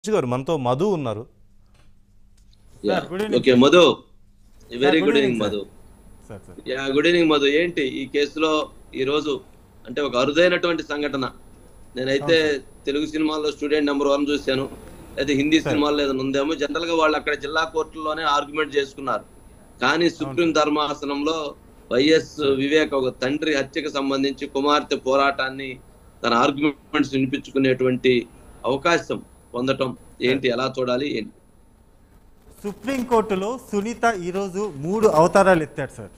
రాజు గారు మనతో మధు ఉన్నారు yeah Sir, good evening, okay Madhu very good good evening, evening sir. Madhu sir sir yeah good evening Madhu ఏంటి ఈ కేసులో ఈ రోజు అంటే ఒక అరుదైనటువంటి సంఘటన నేనైతే తెలుగు సినిమాల్లో స్టూడెంట్ నెంబర్ వన్ చూశాను అయితే హిందీ సినిమాల్లో ఏదైనా ఉందేమో జనరల్ గా వాళ్ళు అక్కడ జిల్లా కోర్టులోనే ఆర్గ్యుమెంట్ చేసుకున్నారు కానీ సుప్రీం ధర్మాసనంలో వైఎస్ వివేక్ ఒక తండ్రి హత్యకు సంబంధించి కుమార్తె పోరాటాన్ని తన ఆర్గ్యుమెంట్స్ వినిపించుకునేటువంటి అవకాశం పొందటం ఏంటి ఎలా చూడాలి ఏంటి సుప్రీంకోర్టులో సునీత ఈరోజు మూడు అవతారాలు ఎత్తాడు sir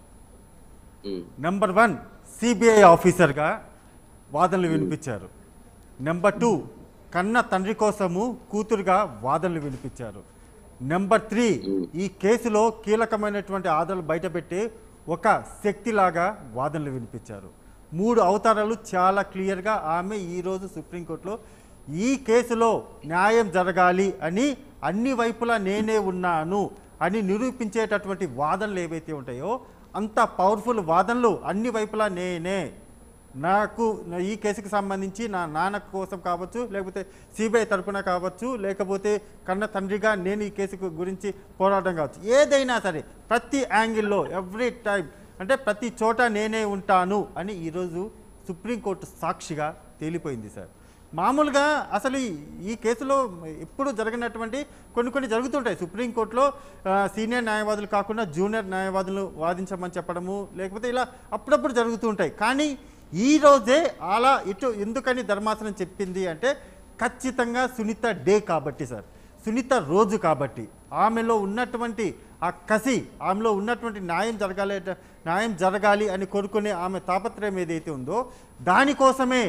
um, number one CBI ఆఫీసర్గా వాదనలు వినిపించారు నెంబర్ టూ కన్న తండ్రి కోసము కూతురుగా వాదనలు వినిపించారు నెంబర్ త్రీ ఈ కేసులో కీలకమైనటువంటి ఆధారాలు బయటపెట్టి ఒక శక్తిలాగా వాదనలు వినిపించారు మూడు అవతారాలు చాలా క్లియర్గా ఆమె ఈరోజు సుప్రీంకోర్టులో ఈ కేసులో న్యాయం జరగాలి అని అన్ని వైపులా నేనే ఉన్నాను అని నిరూపించేటటువంటి వాదనలు ఏవైతే ఉంటాయో అంత పవర్ఫుల్ వాదనలు అన్ని వైపులా నేనే నాకు నా- ఈ కేసుకి సంబంధించి నా నాన్న కోసం కావచ్చు లేకపోతే సిబిఐ తరపున కావచ్చు లేకపోతే కన్న తండ్రిగా నేను ఈ కేసు గురించి పోరాటం కావచ్చు ఏదైనా సరే ప్రతి యాంగిల్లో ఎవ్రీ టైం అంటే ప్రతి చోట నేనే ఉంటాను అని ఈరోజు సుప్రీంకోర్టు సాక్షిగా తేలిపోయింది సార్ మామూలుగా అసలు ఈ- ఈ కేసులో ఎప్పుడు జరగనటువంటి కొన్ని కొన్ని జరుగుతుంటాయి సుప్రీంకోర్టులో ఆ, సీనియర్ న్యాయవాదులు కాకుండా జూనియర్ న్యాయవాదులు వాదించమని చెప్పడము లేకపోతే ఇలా అప్పుడప్పుడు జరుగుతూ ఉంటాయి కానీ ఈ రోజే అలా ఇటు ఎందుకని ధర్మాసనం చెప్పింది అంటే ఖచ్చితంగా సునీత డే కాబట్టి సార్ సునీత రోజు కాబట్టి ఆమెలో ఉన్నటువంటి ఆ కసి ఆమెలో ఉన్నటువంటి న్యాయం జరగాలి న్యాయం జరగాలి అని కోరుకునే ఆమె తాపత్రయం ఏదైతే ఉందో దానికోసమే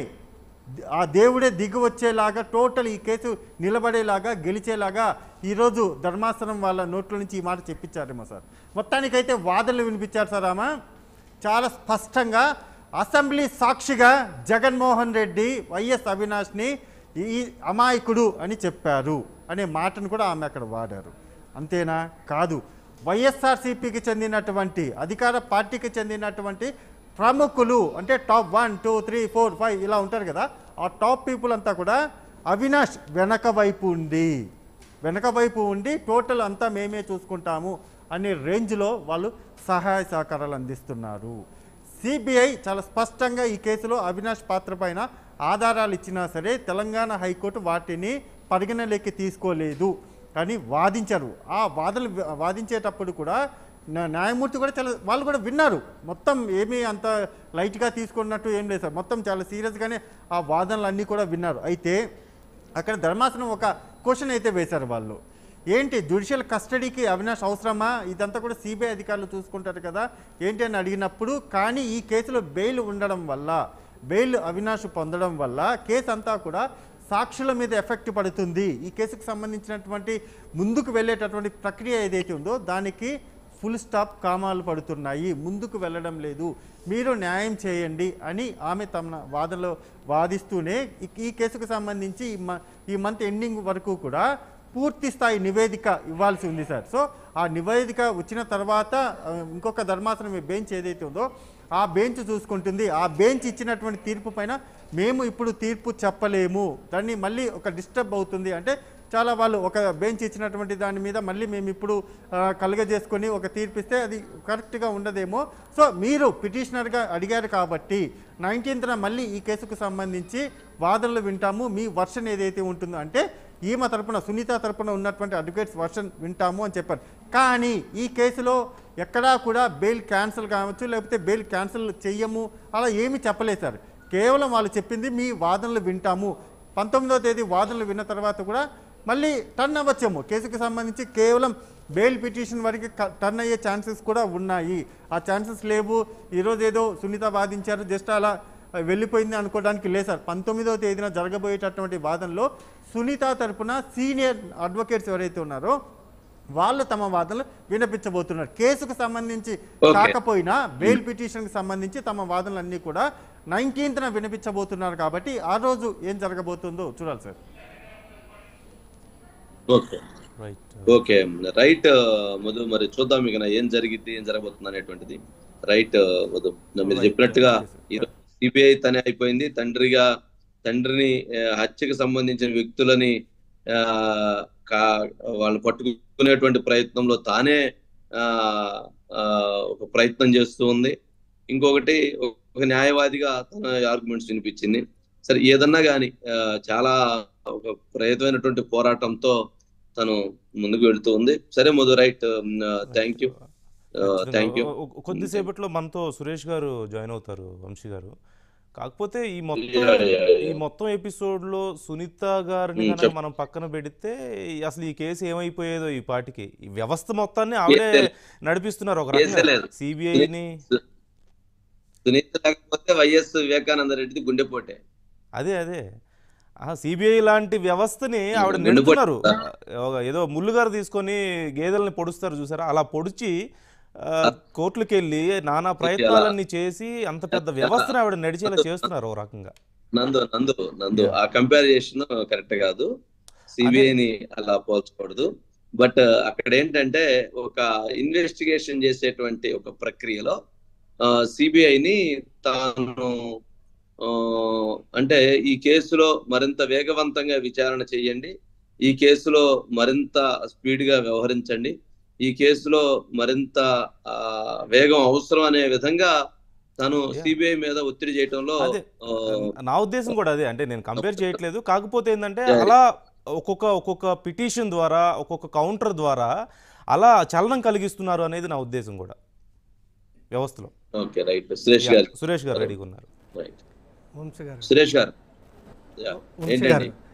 ఆ దేవుడే దిగి వచ్చేలాగా టోటల్ ఈ కేసు నిలబడేలాగా గెలిచేలాగా ఈరోజు ధర్మాసనం వాళ్ళ నోట్ల నుంచి ఈ మాట చెప్పించారేమో సార్ మొత్తానికైతే వాదనలు వినిపించారు సార్ ఆమె చాలా స్పష్టంగా అసెంబ్లీ సాక్షిగా జగన్మోహన్ రెడ్డి వైఎస్ అవినాష్ని ఈ అమాయకుడు అని చెప్పారు అనే మాటను కూడా ఆమె అక్కడ వాడారు అంతేనా కాదు వైఎస్ఆర్సీపీకి చెందినటువంటి అధికార పార్టీకి చెందినటువంటి ప్రముఖులు అంటే top one two three four five ఇలా ఉంటారు కదా ఆ టాప్ పీపుల్ అంతా కూడా అవినాష్ వెనక వైపు ఉండి వెనక వైపు ఉండి టోటల్ అంతా మేమే చూసుకుంటాము అనే రేంజ్లో వాళ్ళు సహాయ సహకారాలు అందిస్తున్నారు సిబిఐ చాలా స్పష్టంగా ఈ కేసులో అవినాష్ పాత్ర పైన ఆధారాలు ఇచ్చినా సరే తెలంగాణ హైకోర్టు వాటిని పరిగణలోకి తీసుకోలేదు కానీ వాదించారు ఆ వాదనలు వాదించేటప్పుడు కూడా న్యా- న్యాయమూర్తి కూడా చాలా వాళ్ళు కూడా విన్నారు మొత్తం ఏమీ అంత లైట్గా తీసుకున్నట్టు ఏం లేదు సార్ మొత్తం చాలా సీరియస్గానే ఆ వాదనలు అన్నీ కూడా విన్నారు అయితే అక్కడ ధర్మాసనం ఒక క్వశ్చన్ అయితే వేశారు వాళ్ళు ఏంటి జ్యుడిషియల్ కస్టడీకి అవినాష్ అవసరమా ఇదంతా కూడా సిబిఐ అధికారులు చూసుకుంటారు కదా ఏంటి అని అడిగినప్పుడు కానీ ఈ కేసులో బెయిల్ ఉండడం వల్ల బెయిల్ అవినాష్ పొందడం వల్ల కేసు అంతా కూడా సాక్షుల మీద ఎఫెక్ట్ పడుతుంది ఈ కేసుకు సంబంధించినటువంటి ముందుకు వెళ్ళేటటువంటి ప్రక్రియ ఏదైతే ఉందో దానికి ఫుల్ స్టాప్ కామాలు పడుతున్నాయి ముందుకు వెళ్ళడం లేదు మీరు న్యాయం చేయండి అని ఆమె తమ వాదనలో వాదిస్తూనే ఈ- ఈ కేసుకు సంబంధించి ఈ మ- ఈ మంత్ ఎండింగ్ వరకు కూడా పూర్తి స్థాయి నివేదిక ఇవ్వాల్సి ఉంది సార్ సో ఆ నివేదిక వచ్చిన తర్వాత ఆ, ఇంకొక ధర్మాసనం బెంచ్ ఏదైతే ఉందో ఆ బెంచ్ చూసుకుంటుంది ఆ బెంచ్ ఇచ్చినటువంటి తీర్పు పైన మేము ఇప్పుడు తీర్పు చెప్పలేము దాన్ని మళ్ళీ ఒక డిస్టర్బ్ అవుతుంది అంటే చాలా వాళ్ళు ఒక బెంచ్ ఇచ్చినటువంటి దాని మీద మళ్ళీ మేము ఇప్పుడు ఆ, కలుగజేసుకొని ఒక తీర్పు ఇస్తే అది కరెక్ట్గా ఉండదేమో సో మీరు పిటిషనర్గా అడిగారు కాబట్టి నైన్టీన్త్న మళ్ళీ ఈ కేసుకు సంబంధించి వాదనలు వింటాము మీ వర్షన్ ఏదైతే ఉంటుందో అంటే ఈమె తరపున సునీత తరపున ఉన్నటువంటి అడ్వకేట్స్ వర్షన్ వింటాము అని చెప్పారు కానీ ఈ కేసులో ఎక్కడా కూడా బెయిల్ క్యాన్సిల్ కావచ్చు లేకపోతే బెయిల్ క్యాన్సిల్ చెయ్యము అలా ఏమీ చెప్పలేదు సార్ కేవలం వాళ్ళు చెప్పింది మీ వాదనలు వింటాము పంతొమ్మిదవ తేదీ వాదనలు విన్న తర్వాత కూడా మళ్ళీ టర్న్ అవ్వచ్చేమో కేసుకు సంబంధించి కేవలం బెయిల్ పిటిషన్ వరకు క- టర్న్ అయ్యే ఛాన్సెస్ కూడా ఉన్నాయి ఆ ఛాన్సెస్ లేవు ఈరోజు ఏదో సునీత వాదించారు జస్ట్ అలా వెళ్ళిపోయింది అనుకోవడానికి లేదు సార్ పంతొమ్మిదవ తేదీన జరగబోయేటటువంటి వాదనలో సునీత తరపున సీనియర్ అడ్వకేట్స్ ఎవరైతే ఉన్నారో వాళ్ళు తమ వాదనలు వినిపించబోతున్నారు కేసుకు సంబంధించి Okay. కాకపోయినా బెయిల్ పిటిషన్కి సంబంధించి తమ వాదనలన్నీ కూడా నైన్టీన్త్న వినిపించబోతున్నారు కాబట్టి ఆ రోజు ఏం జరగబోతుందో చూడాలి sir okay right okay right Madhu మరి చూద్దాం ఇక ఏం జరిగింది ఏం జరగబోతుంది అనేటువంటిది రైట్ మధు మీరు Right. చెప్పినట్టుగా Okay, ఈరోజు సిబిఐ తనే అయిపోయింది తండ్రిగా తండ్రిని ఆ, హత్యకు సంబంధించిన వ్యక్తులని ఆ, కా- వాళ్ళని పట్టుకునేటువంటి ప్రయత్నంలో తానే ఆ, ఆ, ఒక ప్రయత్నం చేస్తూ ఉంది ఇంకొకటి ఒక న్యాయవాదిగా తన ఆర్గ్యుమెంట్స్ వినిపించింది సరే ఏదన్నా కానీ చాలా ఒక ప్రయత్నమైనటువంటి పోరాటంతో తను ముందుకు వెళ్తూ ఉంది సరే Madhu right thank you thank you ఖచ్చితంగా. ఒ- కొద్దిసేపట్లో మనతో సురేష్ గారు జాయిన్ అవుతారు వంశీ గారు కాకపోతే ఈ మొత్తం Yeah, yeah, yeah. ఈ మొత్తం ఎపిసోడ్ లో సునీత గారిని Hmm, కనుక చెప్పు. మనం పక్కన పెడితే అసలు ఈ కేసు ఏమైపోయేదో ఈ పాటికి ఈ వ్యవస్థ మొత్తాన్ని ఆవిడే కేసే- నడిపిస్తున్నారు ఒక కేసే రకంగా లేదు. సిబిఐని సునీత లేకపోతే వైఎస్ వివేకానంద రెడ్డిది గుండెపోటే అదే అదే సిబిఐ లాంటి వ్యవస్థని ఆవిడ నిండు నెడుతున్నారు ఒక ఏదో ముళ్ళుగారు తీసుకొని గేదెల్ని పొడుస్తారు చూసారా అలా పొడిచి ఆ, కోర్టులకు వెళ్ళి నానా ప్రయత్నాలన్నీ చేసి అంత పెద్ద వ్యవస్థను ఆవిడ నడిచేలా చేస్తున్నారు ఒక రకంగా నందు నందు నందు ఆ కంపారిజేషన్ కరెక్ట్ కాదు సిబిఐని అలా పోల్చకూడదు బట్ అక్కడ ఏంటంటే ఒక ఇన్వెస్టిగేషన్ చేసేటువంటి ఒక ప్రక్రియలో సిబిఐని తాను ఆ, అంటే ఈ కేసులో మరింత వేగవంతంగా విచారణ చేయండి ఈ కేసులో మరింత స్పీడ్ గా వ్యవహరించండి ఈ కేసులో మరింత ఆ, వేగం అవసరం అనే విధంగా తను Yeah. సిబిఐ మీద ఒత్తిడి చేయడంలో అదే. ఆ, నా ఉద్దేశం కూడా అదే అంటే నేను కంపేర్ చేయట్లేదు కాకపోతే ఏంటంటే Yeah. అలా ఒక్కొక్క ఒక్కొక్క పిటిషన్ ద్వారా ఒక్కొక్క కౌంటర్ ద్వారా అలా చలనం కలిగిస్తున్నారు అనేది నా ఉద్దేశం కూడా వ్యవస్థలో ఓకే రైట్ సురేష్ గారు సురేష్ గారు రెడీగా ఉన్నారు రైట్ వంశీ గారు సురేష్ గారు Yeah. వంశీ గారు ఏంటండి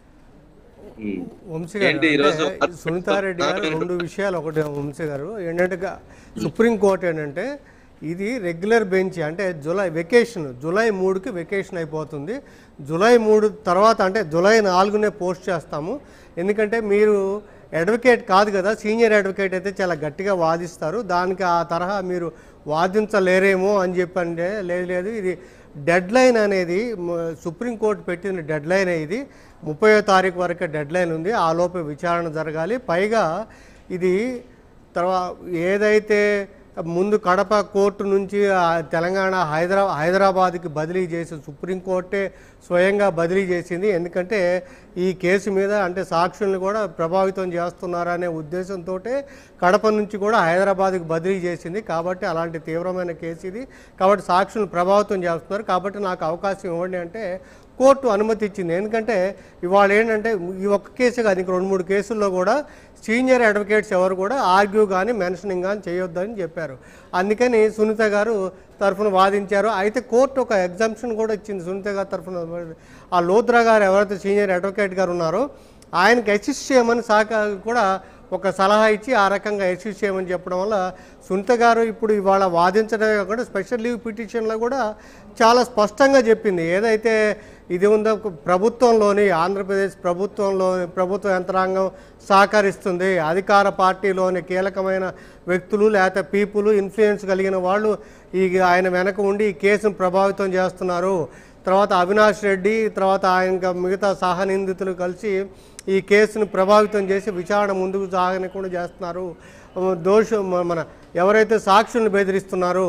ఉమ్. వంశీ గారు ఏంటి ఈరోజు అంటే సునీతారెడ్డి గారు రెండు విషయాలు ఒకటి వంశీ గారు ఏంటంటే గా- సుప్రీంకోర్టు ఏంటంటే ఇది రెగ్యులర్ బెంచ్ అంటే జూలై వెకేషన్ జూలై మూడుకి వెకేషన్ అయిపోతుంది జూలై మూడు తర్వాత అంటే జూలై నాలుగునే పోస్ట్ చేస్తాము ఎందుకంటే మీరు అడ్వకేట్ కాదు కదా సీనియర్ అడ్వకేట్ అయితే చాలా గట్టిగా వాదిస్తారు దానికి ఆ తరహా మీరు వాదించలేరేమో అని చెప్పంటే లేదు లేదు ఇది డెడ్ లైన్ అనేది మ- సుప్రీంకోర్టు పెట్టిన డెడ్ లైన్ ఇది ముప్పయో తారీఖు వరకు డెడ్ లైన్ ఉంది ఆ లోపే విచారణ జరగాలి పైగా ఇది తర్వాత ఏదైతే ముందు కడప కోర్టు నుంచి ఆ తెలంగాణ హైదరా హైదరాబాద్కి బదిలీ చేసి సుప్రీంకోర్టే స్వయంగా బదిలీ చేసింది ఎందుకంటే ఈ కేసు మీద అంటే సాక్షుల్ని కూడా ప్రభావితం చేస్తున్నారనే ఉద్దేశంతో కడప నుంచి కూడా హైదరాబాద్కి బదిలీ చేసింది కాబట్టి అలాంటి తీవ్రమైన కేసు ఇది కాబట్టి సాక్షులను ప్రభావితం చేస్తున్నారు కాబట్టి నాకు అవకాశం ఇవ్వండి అంటే కోర్టు అనుమతి ఇచ్చింది ఎందుకంటే ఇవాళ ఏంటంటే ఈ ఒక్క కేసు కాదు ఇంక రెండు మూడు కేసుల్లో కూడా సీనియర్ అడ్వకేట్స్ ఎవరు కూడా ఆర్గ్యూ కానీ మెన్షనింగ్ కానీ చేయొద్దని చెప్పారు అందుకని సునీత గారు తరఫున వాదించారు అయితే కోర్టు ఒక ఎగ్జామ్షన్ కూడా ఇచ్చింది సునీత గారి తరఫున ఆ లోత్రా గారు ఎవరైతే సీనియర్ అడ్వకేట్ గారు ఉన్నారో ఆయనకి అసిస్ట్ చేయమని శాఖ కూడా ఒక సలహా ఇచ్చి ఆ రకంగా అసిస్ట్ చేయమని చెప్పడం వల్ల సునీత గారు ఇప్పుడు ఇవాళ వాదించడమే కాకుండా స్పెషల్ లీవ్ పిటిషన్లో కూడా చాలా స్పష్టంగా చెప్పింది ఏదైతే ఇది ఉందో ప్రభుత్వంలోని ఆంధ్రప్రదేశ్ ప్రభుత్వంలో ప్రభుత్వ యంత్రాంగం సహకరిస్తుంది అధికార పార్టీలోని కీలకమైన వ్యక్తులు లేకపోతే పీపుల్ ఇన్ఫ్లుయెన్స్ కలిగిన వాళ్ళు ఈ ఆయన వెనక ఉండి ఈ కేసును ప్రభావితం చేస్తున్నారు తర్వాత అవినాష్ రెడ్డి తర్వాత ఆయన మిగతా సహనిందితులు కలిసి ఈ కేసును ప్రభావితం చేసి విచారణ ముందుకు సాగనకుండా చేస్తున్నారు దోష మన ఎవరైతే సాక్షులను బెదిరిస్తున్నారో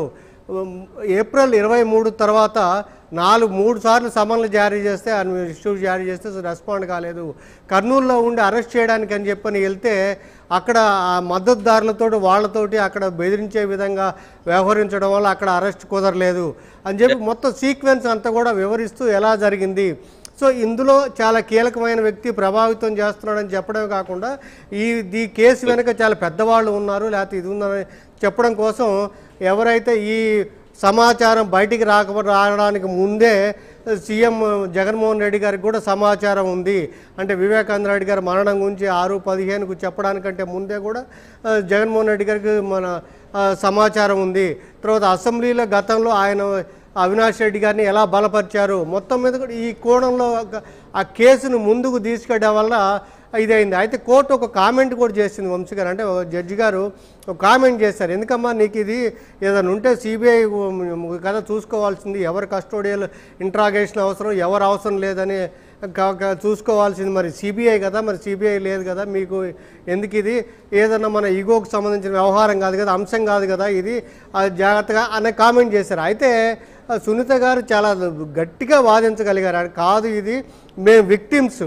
ఏప్రిల్ ఇరవై మూడు తర్వాత నాలుగు మూడు సార్లు సమన్లు జారీ చేస్తే ఆయన ఇష్యూ జారీ చేస్తే రెస్పాండ్ కాలేదు కర్నూలులో ఉండి అరెస్ట్ చేయడానికి అని చెప్పని వెళ్తే అక్కడ ఆ మద్దతుదారులతో వాళ్ళతోటి అక్కడ బెదిరించే విధంగా వ్యవహరించడం వల్ల అక్కడ అరెస్ట్ కుదరలేదు అని చెప్పి మొత్తం సీక్వెన్స్ అంతా కూడా వివరిస్తూ ఎలా జరిగింది సో ఇందులో చాలా కీలకమైన వ్యక్తి ప్రభావితం చేస్తున్నాడని చెప్పడమే కాకుండా ఈ ఈ కేసు వెనుక చాలా పెద్దవాళ్ళు ఉన్నారు లేకపోతే ఇది ఉందని చెప్పడం కోసం ఎవరైతే ఈ సమాచారం బయటికి రాక రావడానికి ముందే సీఎం జగన్మోహన్ రెడ్డి గారికి కూడా సమాచారం ఉంది అంటే వివేకానంద రెడ్డి గారి మరణం గురించి ఆరు పదిహేనుకు చెప్పడానికంటే ముందే కూడా ఆ, జగన్మోహన్ రెడ్డి గారికి మన ఆ, సమాచారం ఉంది తర్వాత అసెంబ్లీలో గతంలో ఆయన అవినాష్ రెడ్డి గారిని ఎలా బలపరిచారు మొత్తం మీద కూడా ఈ కోణంలో ఒక- ఆ కేసును ముందుకు తీసుకెళ్ళడం వల్ల ఇదైంది అయితే కోర్టు ఒక కామెంట్ కూడా చేసింది వంశీ గారు అంటే ఒక జడ్జి గారు ఒక కామెంట్ చేశారు ఎందుకమ్మా నీకు ఇది ఏదైనా ఉంటే సిబిఐ కదా చూసుకోవాల్సింది ఎవరు కస్టోడియల్ ఇంట్రాగేషన్ అవసరం ఎవరు అవసరం లేదని క- క- చూసుకోవాల్సింది మరి సిబిఐ కదా మరి సిబిఐ లేదు కదా మీకు ఎందుకు ఇది ఏదన్నా మన ఈగోకి సంబంధించిన వ్యవహారం కాదు కదా అంశం కాదు కదా ఇది అది జాగ్రత్తగా అనే కామెంట్ చేశారు అయితే ఆ సునీత గారు చాలా గట్టిగా వాదించగలిగారు అది కాదు ఇది మేము విక్టిమ్స్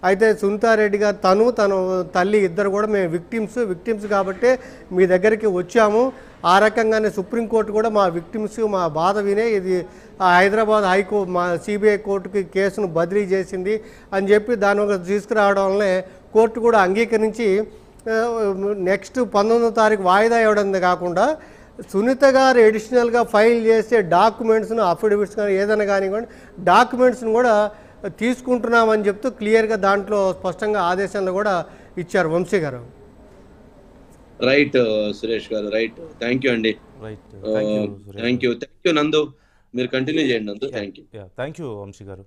అయితే సునీతారెడ్డి గారు తను తను తల్లి ఇద్దరు కూడా మేము విక్టిమ్స్ విక్టిమ్స్ కాబట్టి మీ దగ్గరికి వచ్చాము ఆ రకంగానే సుప్రీంకోర్టు కూడా మా విక్టిమ్స్ మా బాధ వినే ఇది ఆ హైదరాబాద్ హైకో మా సిబిఐ కోర్టుకి కేసును బదిలీ చేసింది అని చెప్పి దాని ఒక తీసుకురావడం వల్లే కోర్టు కూడా అంగీకరించి ఆ, నెక్స్ట్ పంతొమ్మిదో తారీఖు వాయిదా ఇవ్వడం కాకుండా సునీత గారు ఎడిషనల్గా ఫైల్ చేసే డాక్యుమెంట్స్ను అఫిడవిట్స్ కానీ ఏదైనా కానివ్వండి డాక్యుమెంట్స్ను కూడా తీసుకుంటున్నామని చెప్తూ క్లియర్గా దాంట్లో స్పష్టంగా ఆదేశాలు కూడా ఇచ్చారు వంశీ గారు right Suresh garu right thank you అండి right thank you thank you Nandu మీరు కంటిన్యూ చేయండి Nandu thank you thank you Vamshi గారు